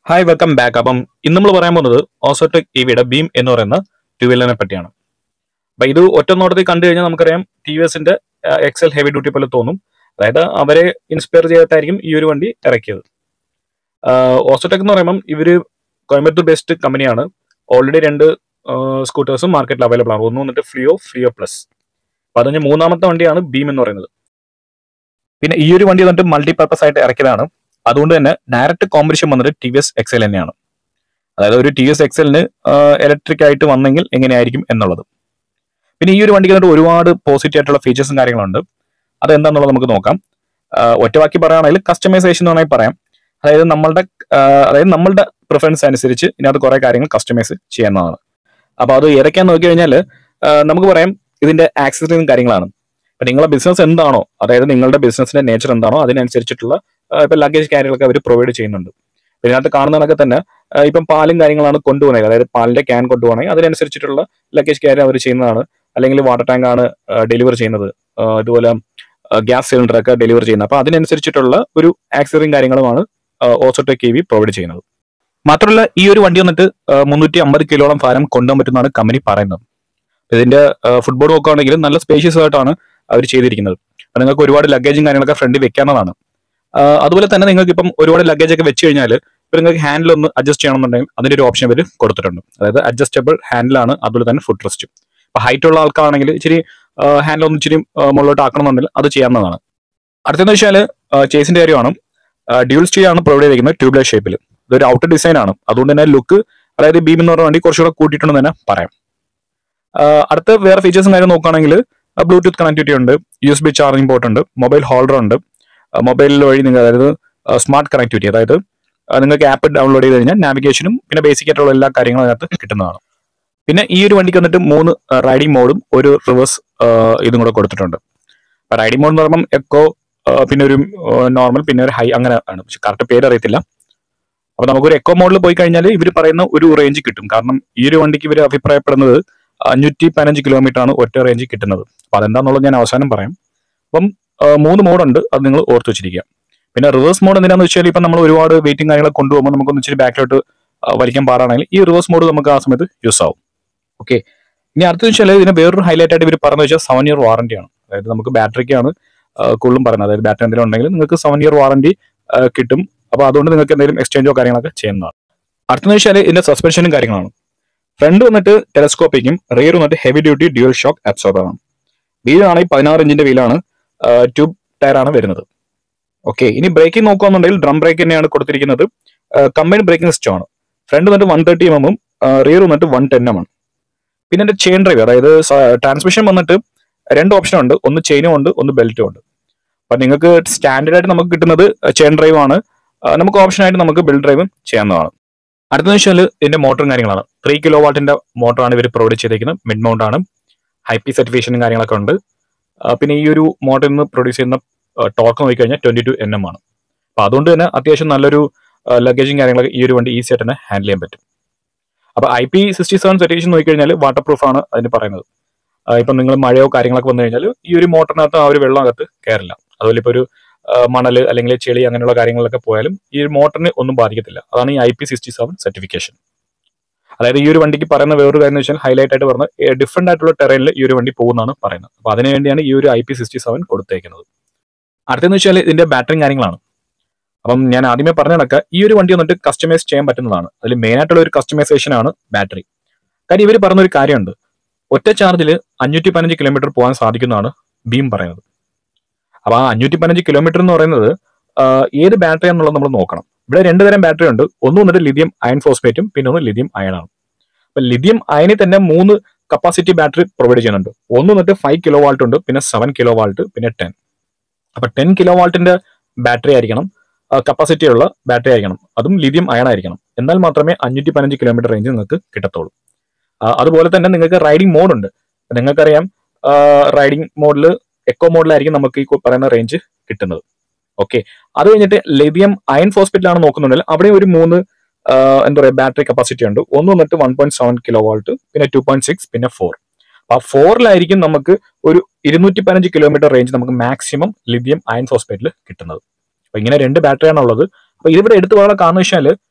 hi welcome back അപ്പം ഇന്ന് നമ്മൾ പറയാൻ പോകുന്നത് ഓസോടെക് ഇവിയുടെ ബീം എന്ന് പറയുന്ന ടു വീലറിനെ പറ്റിയാണ് അപ്പൊ ഇത് ഒറ്റ നോട്ടത്തിൽ കണ്ടു കഴിഞ്ഞാൽ നമുക്കറിയാം ടി വി എസിന്റെ എക്സൽ ഹെവി ഡ്യൂട്ടി പോലെ തോന്നും അതായത് അവരെ ഇൻസ്പയർ ചെയ്തിട്ടായിരിക്കും ഈ ഒരു വണ്ടി ഇറക്കിയത് ഓസോടെക് എന്ന് പറയുമ്പം ഇവര് കോയമ്പത്തൂർ ബേസ്ഡ് കമ്പനിയാണ് ഓൾറെഡി രണ്ട് സ്കൂട്ടേഴ്സും മാർക്കറ്റിൽ അവൈലബിൾ ആണ് ഒന്ന് വന്നിട്ട് ഫ്ലിയോ ഫ്ലിയോ പ്ലസ് അപ്പൊ അതിന് മൂന്നാമത്തെ വണ്ടിയാണ് ബീം എന്ന് പറയുന്നത് പിന്നെ ഈ ഒരു വണ്ടി വന്നിട്ട് മൾട്ടിപർപ്പസ് ആയിട്ട് ഇറക്കിയതാണ് അതുകൊണ്ട് തന്നെ ഡയറക്റ്റ് കോമ്പറ്റീഷൻ വന്നിട്ട് ടി വി എസ് എക്സൽ തന്നെയാണ് അതായത് ഒരു ടി വി എസ് എക്സലിന് ഇലക്ട്രിക് ആയിട്ട് വന്നെങ്കിൽ എങ്ങനെയായിരിക്കും എന്നുള്ളത് പിന്നെ ഈ ഒരു വണ്ടിക്ക് വന്നിട്ട് ഒരുപാട് പോസിറ്റീവ് ആയിട്ടുള്ള ഫീച്ചേഴ്സും കാര്യങ്ങളുണ്ട് അതെന്താന്നുള്ളത് നമുക്ക് നോക്കാം ആഹ് ഒറ്റ വാക്കി പറയുകയാണെങ്കിൽ കസ്റ്റമൈസേഷൻ എന്ന് വേണമെങ്കിൽ പറയാം അതായത് നമ്മളുടെ ആഹ് അതായത് നമ്മളുടെ പ്രിഫറൻസ് അനുസരിച്ച് ഇതിനകത്ത് കുറെ കാര്യങ്ങൾ കസ്റ്റമൈസ് ചെയ്യാവുന്നതാണ് അപ്പൊ അത് ഏതൊക്കെയാന്ന് നോക്കി കഴിഞ്ഞാൽ നമുക്ക് പറയാം ഇതിന്റെ ആക്സസറീസും കാര്യങ്ങളാണ് ഇപ്പൊ നിങ്ങളുടെ ബിസിനസ് എന്താണോ അതായത് നിങ്ങളുടെ ബിസിനസിന്റെ നേച്ചർ എന്താണോ അതിനനുസരിച്ചിട്ടുള്ള ആഹ് ഇപ്പൊ ലഗേജ് കാര്യങ്ങളൊക്കെ അവർ പ്രൊവൈഡ് ചെയ്യുന്നുണ്ട് ഇപ്പൊ ഇതിനകത്ത് കാണുന്നതൊക്കെ തന്നെ ആഹ് ഇപ്പം പാലും കാര്യങ്ങളാണ് കൊണ്ടുപോകുന്നത് അതായത് പാലിന്റെ ക്യാൻ കൊണ്ടുപോകണമെങ്കിൽ അതിനനുസരിച്ചിട്ടുള്ള ലഗേജ് കാര്യം അവർ ചെയ്യുന്നതാണ് അല്ലെങ്കിൽ വാട്ടർ ടാങ്ക് ആണ് ഡെലിവർ ചെയ്യുന്നത് ആഹ് ഇതുപോലെ ഗ്യാസ് സിലിണ്ടർ ഒക്കെ ഡെലിവർ ചെയ്യുന്നത് അപ്പൊ അതിനനുസരിച്ചിട്ടുള്ള ഒരു ആക്സറിയും കാര്യങ്ങളുമാണ് ഓസോട്ടോ കെ വി പ്രൊവൈഡ് ചെയ്യുന്നത് മാത്രമല്ല ഈ ഒരു വണ്ടി വന്നിട്ട് മുന്നൂറ്റി അമ്പത് കിലോളം ഭാരം കൊണ്ടുപോകാൻ പറ്റുന്നതാണ് കമ്പനി പറയുന്നത് ഇതിന്റെ ഫുട്ബോൾ നോക്കുകയാണെങ്കിൽ നല്ല സ്പേഷ്യസ് ആയിട്ടാണ് അവർ ചെയ്തിരിക്കുന്നത് അപ്പൊ നിങ്ങൾക്ക് ഒരുപാട് ലഗേജും കാര്യങ്ങളൊക്കെ ഫ്രണ്ടിൽ വെക്കാവുന്നതാണ് ആഹ് അതുപോലെ തന്നെ നിങ്ങൾക്ക് ഇപ്പം ഒരുപാട് ലഗേജ് ഒക്കെ വെച്ച് കഴിഞ്ഞാൽ ഇപ്പൊ നിങ്ങൾക്ക് ഹാൻഡിൽ ഒന്ന് അഡ്ജസ്റ്റ് ചെയ്യണമെന്നുണ്ടെങ്കിൽ അതിന്റെ ഒരു ഓപ്ഷൻ ഇവർ കൊടുത്തിട്ടുണ്ട് അതായത് അഡ്ജസ്റ്റബിൾ ഹാൻഡിലാണ് അതുപോലെ തന്നെ ഫുഡ് റെസ്റ്റും ഇപ്പൊ ഹൈറ്റ് ഉള്ള ആൾക്കാണെങ്കിൽ ഇച്ചിരി ഹാൻഡിൽ ഒന്ന് ഇച്ചിരി ആഹ് മുകളിലോട്ട് ആക്കണമെന്നുണ്ടെങ്കിൽ അത് ചെയ്യാവുന്നതാണ് അടുത്തെന്ന് വെച്ചാൽ ചേസിന്റെ കാര്യമാണ് ഡ്യൂൾ സ്റ്റീൽ ആണ് പ്രൊവൈഡ് ചെയ്തിരിക്കുന്നത് ട്യൂബ്ലെസ് ഷേപ്പിൽ ഇതൊരു ഔട്ടർ ഡിസൈൻ ആണ് അതുകൊണ്ട് തന്നെ ലുക്ക് അതായത് ബീം എന്ന് പറഞ്ഞ വണ്ടി കുറച്ചുകൂടെ കൂട്ടിയിട്ടുണ്ടെന്ന് തന്നെ പറയാം ആഹ് അടുത്ത വേറെ ഫീച്ചേഴ്സും കാര്യം നോക്കുകയാണെങ്കിൽ ബ്ലൂടൂത്ത് കണക്ടിവിറ്റി ഉണ്ട് U S B charging port ഉണ്ട് മൊബൈൽ ഹോൾഡർ ഉണ്ട് മൊബൈലിൽ വഴി നിങ്ങൾ അതായത് സ്മാർട്ട് കണക്ടിവിറ്റി അതായത് ആ, നിങ്ങൾക്ക് ആപ്പ് ഡൗൺലോഡ് ചെയ്ത് കഴിഞ്ഞാൽ നാവിഗേഷനും പിന്നെ ബേസിക് ആയിട്ടുള്ള എല്ലാ കാര്യങ്ങളും അതിനകത്ത് കിട്ടുന്നതാണ് പിന്നെ ഈ ഒരു വണ്ടിക്ക് വന്നിട്ട് മൂന്ന് റൈഡിംഗ് മോഡും ഒരു റിവേഴ്സ് ഇതും കൂടെ കൊടുത്തിട്ടുണ്ട് റൈഡിംഗ് മോഡ് എന്ന് പറയുമ്പോൾ എക്കോ പിന്നെ ഒരു നോർമൽ പിന്നെ ഒരു ഹൈ അങ്ങനെ ആണ് പക്ഷെ കറക്റ്റ് പേര് അറിയത്തില്ല അപ്പൊ നമുക്കൊരു എക്കോ മോഡിൽ പോയി കഴിഞ്ഞാൽ ഇവർ പറയുന്ന ഒരു റേഞ്ച് കിട്ടും കാരണം ഈ ഒരു വണ്ടിക്ക് ഇവർ അഭിപ്രായപ്പെടുന്നത് അഞ്ഞൂറ്റി പതിനഞ്ച് കിലോമീറ്റർ ആണ് ഒറ്റ റേഞ്ച് കിട്ടുന്നത് അപ്പൊ അതെന്താന്നുള്ളത് ഞാൻ അവസാനം പറയാം അപ്പം ആ, മൂന്ന് മോഡുണ്ട് അത് നിങ്ങൾ ഓർത്ത് വെച്ചിരിക്കുക പിന്നെ റിവേഴ്സ് മോഡ് എന്തിനാന്ന് വെച്ചാൽ ഇപ്പം നമ്മൾ ഒരുപാട് വെയിറ്റിംഗ് കാര്യങ്ങളൊക്കെ കൊണ്ടുപോകുമ്പോൾ നമുക്കൊന്ന് ഇച്ചിരി ബാക്കിലോട്ട് വലിക്കാൻ പാടാണെങ്കിൽ ഈ റിവേഴ്സ് മോഡ് നമുക്ക് ആ സമയത്ത് യൂസ് ആവും ഓക്കെ ഇനി അടുത്ത വെച്ചാൽ ഇതിന് വേറൊരു ഹൈലൈറ്റ് ആയിട്ട് ഇവർ പറഞ്ഞു വെച്ചാൽ സെവൻ ഇയർ വാറന്റി ആണ് അതായത് നമുക്ക് ബാറ്ററിക്കാണ് കൂടുതലും പറയുന്നത് അതായത് ബാറ്ററി എന്തെങ്കിലും ഉണ്ടെങ്കിൽ നിങ്ങൾക്ക് സെവൻ ഇയർ വാറന്റി കിട്ടും അപ്പോൾ അതുകൊണ്ട് നിങ്ങൾക്ക് എന്തെങ്കിലും എക്സ്ചേഞ്ചോ കാര്യങ്ങളൊക്കെ ചെയ്യുന്നതാണ് അടുത്തെന്ന് വെച്ചാൽ ഇതിന്റെ സസ്പെൻഷനും കാര്യങ്ങളാണ് ഫ്രണ്ട് വന്നിട്ട് ടെലസ്കോപ്പിക്കും റിയർ വന്നിട്ട് heavy duty dual shock absorber ആണ് വീലാണെങ്കിൽ പതിനാറ് ഇഞ്ചിന്റെ വീലാണ് ട്യൂബ് ടയർ ആണ് വരുന്നത് ഓക്കെ ഇനി ബ്രേക്കിംഗ് നോക്കുകയാണെന്നുണ്ടെങ്കിൽ ഡ്രം ബ്രേക്ക് തന്നെയാണ് കൊടുത്തിരിക്കുന്നത് കമ്പൈൻഡ് ബ്രേക്കിംഗ് സിസ്റ്റം ആണ് ഫ്രണ്ട് വന്നിട്ട് വൺ തേർട്ടി എം എമ്മും റിയർ വന്നിട്ട് വൺ ടെൻ എം ആണ് പിന്നെ എന്റെ ചെയിൻ ഡ്രൈവ് അതായത് ട്രാൻസ്മിഷൻ വന്നിട്ട് രണ്ട് ഓപ്ഷൻ ഉണ്ട് ഒന്ന് ചെയിനും ഉണ്ട് ഒന്ന് ബെൽറ്റും ഉണ്ട് അപ്പൊ നിങ്ങൾക്ക് സ്റ്റാൻഡേർഡ് ആയിട്ട് നമുക്ക് കിട്ടുന്നത് ചെയിൻ ഡ്രൈവ് ആണ് ആ, നമുക്ക് ഓപ്ഷൻ ആയിട്ട് നമുക്ക് ബെൽറ്റ് ഡ്രൈവും ചെയ്യാവുന്നതാണ് അടുത്തെന്ന് വെച്ചാൽ ഇതിന്റെ മോട്ടറും കാര്യങ്ങളാണ് ത്രീ കിലോ വാട്ടിന്റെ മോട്ടറാണ് ഇവർ പ്രൊവൈഡ് ചെയ്തിരിക്കുന്നത് മിഡ് മൗണ്ട് ആണ് ഹൈ പി സർട്ടിഫിക്കേഷനും കാര്യങ്ങളൊക്കെ ഉണ്ട് ആ, പിന്നെ ഈ ഒരു മോട്ടറിൽ നിന്ന് പ്രൊഡ്യൂസ് ചെയ്യുന്ന ടോർക്ക് നോക്കിക്കഴിഞ്ഞാൽ ട്വന്റി ടു എൻ എം ആണ് അപ്പൊ അതുകൊണ്ട് തന്നെ അത്യാവശ്യം നല്ലൊരു ലഗേജും കാര്യങ്ങളൊക്കെ ഈ ഒരു വണ്ടി ഈസി ആയിട്ട് തന്നെ ഹാൻഡിൽ ചെയ്യാൻ പറ്റും അപ്പൊ I P sixty seven certification നോക്കിക്കഴിഞ്ഞാൽ വാട്ടർ പ്രൂഫ് ആണ് അതിന് പറയുന്നത് ആ, ഇപ്പൊ നിങ്ങൾ മഴയോ കാര്യങ്ങളൊക്കെ വന്നു കഴിഞ്ഞാൽ ഈ ഒരു മോട്ടറിനകത്ത് ആ ഒരു വെള്ളം അകത്ത് കയറില്ല അതുപോലെ ഇപ്പൊ ഒരു ആ, മണല് അല്ലെങ്കിൽ ചെളി അങ്ങനെയുള്ള കാര്യങ്ങളിലൊക്കെ പോയാലും ഈ ഒരു മോട്ടറിന് ഒന്നും ബാധിക്കത്തില്ല അതാണ് ഈ I P sixty seven certification അതായത് ഈ ഒരു വണ്ടിക്ക് പറയുന്ന വേറൊരു കാര്യം എന്ന് വെച്ചാൽ ഹൈലൈറ്റ് ആയിട്ട് പറഞ്ഞത് ഡിഫറെന്റ് ആയിട്ടുള്ള ടെറൈനിൽ ഈ ഒരു വണ്ടി പോകുന്നതാണ് പറയുന്നത് അപ്പൊ അതിനു വേണ്ടിയാണ് ഈ ഒരു ഐ പി സിക്സ്റ്റി സെവൻ കൊടുത്തേക്കുന്നത് അടുത്തെന്ന് വെച്ചാൽ ഇതിന്റെ ബാറ്ററിയും കാര്യങ്ങളാണ് അപ്പം ഞാൻ ആദ്യമേ പറഞ്ഞ കണക്ക് ഈ ഒരു വണ്ടി വന്നിട്ട് കസ്റ്റമൈസ് ചെയ്യാൻ പറ്റുന്നതാണ് അതിൽ മെയിൻ ആയിട്ടുള്ള ഒരു കസ്റ്റമൈസേഷൻ ആണ് ബാറ്ററി കാര്യം ഇവർ പറഞ്ഞ ഒരു കാര്യമുണ്ട് ഒറ്റ ചാർജിൽ അഞ്ഞൂറ്റി പതിനഞ്ച് കിലോമീറ്റർ പോകാൻ സാധിക്കുന്നതാണ് ബീം പറയുന്നത് അപ്പൊ ആ അഞ്ഞൂറ്റി പതിനഞ്ച് കിലോമീറ്റർ എന്ന് പറയുന്നത് ആ, ഏത് ബാറ്ററി എന്നുള്ളത് നമ്മൾ നോക്കണം ഇവിടെ രണ്ട് തരം ബാറ്ററി ഉണ്ട് ഒന്ന് വന്നിട്ട് ലിഥിയം അയൺ ഫോസ്ഫേറ്റും പിന്നെ ഒന്ന് ലിഥിയം അയൺ ആണ് അപ്പൊ ലിഥിയം അയണിൽ തന്നെ മൂന്ന് കപ്പാസിറ്റി ബാറ്ററി പ്രൊവൈഡ് ചെയ്യുന്നുണ്ട് ഒന്ന് വന്നിട്ട് ഫൈവ് കിലോ വാൾട്ട് ഉണ്ട് പിന്നെ സെവൻ കിലോ വാൾട്ട് പിന്നെ ടെൻ അപ്പൊ ടെൻ കിലോ വാൾട്ടിന്റെ ബാറ്ററി ആയിരിക്കണം കപ്പാസിറ്റി ഉള്ള ബാറ്ററി ആയിരിക്കണം അതും ലിഥിയം അയൺ ആയിരിക്കണം എന്നാൽ മാത്രമേ അഞ്ഞൂറ്റി പതിനഞ്ച് കിലോമീറ്റർ റേഞ്ച് നിങ്ങൾക്ക് കിട്ടത്തുള്ളൂ ആ, അതുപോലെ തന്നെ നിങ്ങൾക്ക് റൈഡിംഗ് മോഡ് ഉണ്ട് നിങ്ങൾക്കറിയാം റൈഡിംഗ് മോഡിൽ എക്കോ മോഡിലായിരിക്കും നമുക്ക് ഈ പറയുന്ന റേഞ്ച് കിട്ടുന്നത് ഓക്കെ അത് കഴിഞ്ഞിട്ട് ലിഥിയം അയൺ ഫോസ്പിറ്റലാണ് നോക്കുന്നുണ്ടെങ്കിൽ അവിടെ ഒരു മൂന്ന് ആ, എന്താ പറയുക ബാറ്ററി കപ്പാസിറ്റി ഉണ്ട് ഒന്ന് വന്നിട്ട് one point seven kilowatt പിന്നെ ടു പോയിന്റ് സിക്സ് പിന്നെ ഫോർ ആ ഫോറിലായിരിക്കും നമുക്ക് ഒരു ഇരുന്നൂറ്റി പതിനഞ്ച് കിലോമീറ്റർ റേഞ്ച് നമുക്ക് മാക്സിമം ലിഥിയം അയൺ ഫോസ്പേറ്റിൽ കിട്ടുന്നത് അപ്പൊ ഇങ്ങനെ രണ്ട് ബാറ്ററിയാണ് ഉള്ളത് അപ്പൊ ഇതിവിടെ എടുത്തു പറയാനുള്ള കാരണം വെച്ചാൽ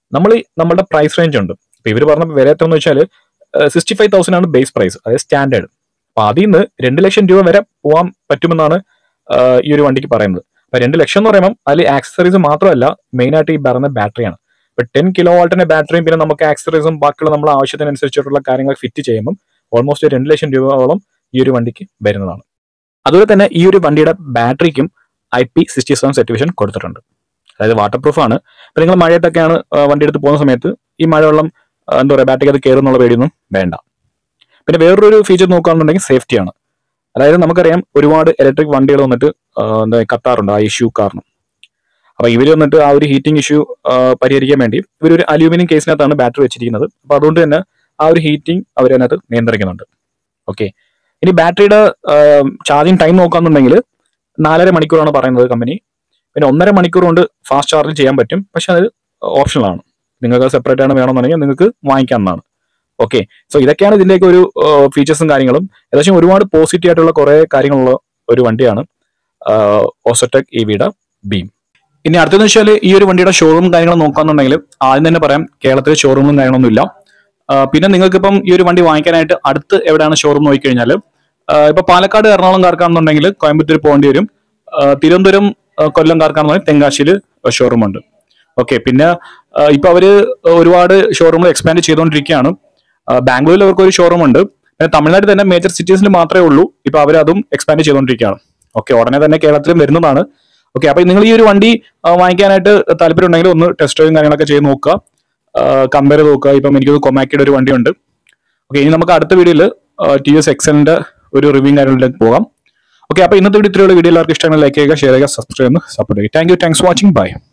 നമ്മൾ നമ്മുടെ പ്രൈസ് റേഞ്ച് ഉണ്ട് ഇപ്പൊ ഇവർ പറഞ്ഞ വില എത്ര എന്ന് വെച്ചാൽ സിക്സ്റ്റി ഫൈവ് തൗസൻഡ് ആണ് ബേസ് പ്രൈസ് അതായത് സ്റ്റാൻഡേർഡ് അപ്പൊ അതിൽ നിന്ന് രണ്ട് ലക്ഷം രൂപ വരെ പോകാൻ പറ്റുമെന്നാണ് ആ, ഈ ഒരു വണ്ടിക്ക് പറയുന്നത് അപ്പൊ രണ്ട് ലക്ഷം എന്ന് പറയുമ്പോൾ അതിൽ ആക്സസറീസ് മാത്രമല്ല മെയിൻ ആയിട്ട് ഈ പറയുന്ന ബാറ്ററിയാണ് ഇപ്പൊ ടെൻ കിലോ വാൾട്ടിന്റെ ബാറ്ററിയും പിന്നെ നമുക്ക് ആക്സസറീസും ബാക്കിയുള്ള നമ്മുടെ ആവശ്യത്തിനനുസരിച്ചിട്ടുള്ള കാര്യങ്ങൾ ഫിറ്റ് ചെയ്യുമ്പോൾ ഓൾമോസ്റ്റ് രണ്ട് ലക്ഷം രൂപയോളം ഈ ഒരു വണ്ടിക്ക് വരുന്നതാണ് അതുപോലെ തന്നെ ഈ ഒരു വണ്ടിയുടെ ബാറ്ററിക്കും I P sixty seven certification കൊടുത്തിട്ടുണ്ട് അതായത് വാട്ടർ പ്രൂഫ് ആണ് ഇപ്പൊ നിങ്ങൾ മഴയത്തൊക്കെയാണ് ആ, വണ്ടി എടുത്ത് പോകുന്ന സമയത്ത് ഈ മഴവെള്ളം ആ, എന്താ പറയുക ബാറ്ററിക്ക് അത് കയറുന്നുള്ള പേടിയൊന്നും വേണ്ട പിന്നെ വേറൊരു ഫീച്ചർ നോക്കുകയാണെന്നുണ്ടെങ്കിൽ സേഫ്റ്റിയാണ് അതായത് നമുക്കറിയാം ഒരുപാട് ഇലക്ട്രിക് വണ്ടികൾ വന്നിട്ട് ആ, എന്താ കത്താറുണ്ട് ആ ഇഷ്യൂ കാരണം അപ്പൊ ഇവർ വന്നിട്ട് ആ ഒരു ഹീറ്റിംഗ് ഇഷ്യൂ പരിഹരിക്കാൻ വേണ്ടി ഇവർ ഒരു അലൂമിനിയം കേസിനകത്താണ് ബാറ്ററി വെച്ചിരിക്കുന്നത് അപ്പൊ അതുകൊണ്ട് തന്നെ ആ ഒരു ഹീറ്റിംഗ് അവർ അതിനകത്ത് നിയന്ത്രിക്കുന്നുണ്ട് ഓക്കെ ഇനി ബാറ്ററിയുടെ ചാർജിങ് ടൈം നോക്കുകയാണെന്നുണ്ടെങ്കിൽ നാലര മണിക്കൂറാണ് പറയുന്നത് കമ്പനി പിന്നെ ഒന്നര മണിക്കൂർ കൊണ്ട് ഫാസ്റ്റ് ചാർജ് ചെയ്യാൻ പറ്റും പക്ഷെ അത് ഓപ്ഷണലാണ് നിങ്ങൾക്ക് സെപ്പറേറ്റ് ആണ് വേണമെന്നുണ്ടെങ്കിൽ നിങ്ങൾക്ക് വാങ്ങിക്കാവുന്നതാണ് ഓക്കെ സോ ഇതൊക്കെയാണ് ഇതിന്റെയൊക്കെ ഒരു ഫീച്ചേഴ്സും കാര്യങ്ങളും ഏകദേശം ഒരുപാട് പോസിറ്റീവ് ആയിട്ടുള്ള കുറെ കാര്യങ്ങളുള്ള ഒരു വണ്ടിയാണ് ഓസോടെക് ഇ വിയുടെ ബീം ഇനി അടുത്തെന്ന് വെച്ചാൽ ഈ ഒരു വണ്ടിയുടെ ഷോറൂം കാര്യങ്ങൾ നോക്കാന്നുണ്ടെങ്കിൽ ആദ്യം തന്നെ പറയാം കേരളത്തിൽ ഷോറൂമും കാര്യങ്ങളൊന്നും ഇല്ല ആ, പിന്നെ നിങ്ങൾക്ക് ഇപ്പം ഈ ഒരു വണ്ടി വാങ്ങിക്കാനായിട്ട് അടുത്ത് എവിടെയാണ് ഷോറൂം നോക്കിക്കഴിഞ്ഞാൽ ഇപ്പൊ പാലക്കാട് എറണാകുളംകാർക്കാണെന്നുണ്ടെങ്കിൽ കോയമ്പത്തൂർ പോകേണ്ടി വരും ആ, തിരുവനന്തപുരം ആ, കൊല്ലംകാർക്കാണെന്നുണ്ടെങ്കിൽ തെങ്കാശിയിൽ ഷോറൂം ഉണ്ട് ഓക്കെ പിന്നെ ആ, ഇപ്പൊ അവര് ഒരുപാട് ഷോറൂമുകൾ എക്സ്പാൻഡ് ചെയ്തുകൊണ്ടിരിക്കുകയാണ് ആ, ബാംഗ്ലൂരിൽ അവർക്ക് ഒരു ഷോറൂം ഉണ്ട് പിന്നെ തമിഴ്നാട്ടിൽ തന്നെ മേജർ സിറ്റീസിൽ മാത്രമേ ഉള്ളൂ ഇപ്പൊ അവർ അതും എക്സ്പാൻഡ് ചെയ്തുകൊണ്ടിരിക്കുകയാണ് ഓക്കെ ഉടനെ തന്നെ കേരളത്തിലും വരുന്നതാണ് ഓക്കെ അപ്പൊ നിങ്ങൾ ഈ ഒരു വണ്ടി ആ, വാങ്ങിക്കാനായിട്ട് താല്പര്യം ഉണ്ടെങ്കിൽ ഒന്ന് ടെസ്റ്റ് ഡ്രൈവും കാര്യങ്ങളൊക്കെ ചെയ്ത് നോക്കുക കമ്പയർ ചെയ്ത് നോക്കുക ഇപ്പം എനിക്ക് കൊമാക്കിയുടെ ഒരു വണ്ടിയുണ്ട് ഓക്കെ ഇനി നമുക്ക് അടുത്ത വീഡിയോയിൽ ടി എസ് എക്സലിന്റെ ഒരു റിവ്യൂ കാര്യങ്ങളിലേക്ക് പോകാം ഓക്കെ അപ്പൊ ഇന്നത്തെ വീഡിയോ ഇത്രയുള്ള വീഡിയോ എല്ലാവർക്കും ഇഷ്ടമാണ് ലൈക്ക് ചെയ്യുക ഷെയർ ചെയ്യുക സബ്സ്ക്രൈബ് ചെയ്യുക സപ്പോർട്ട് ചെയ്യുക thank you thanks watching by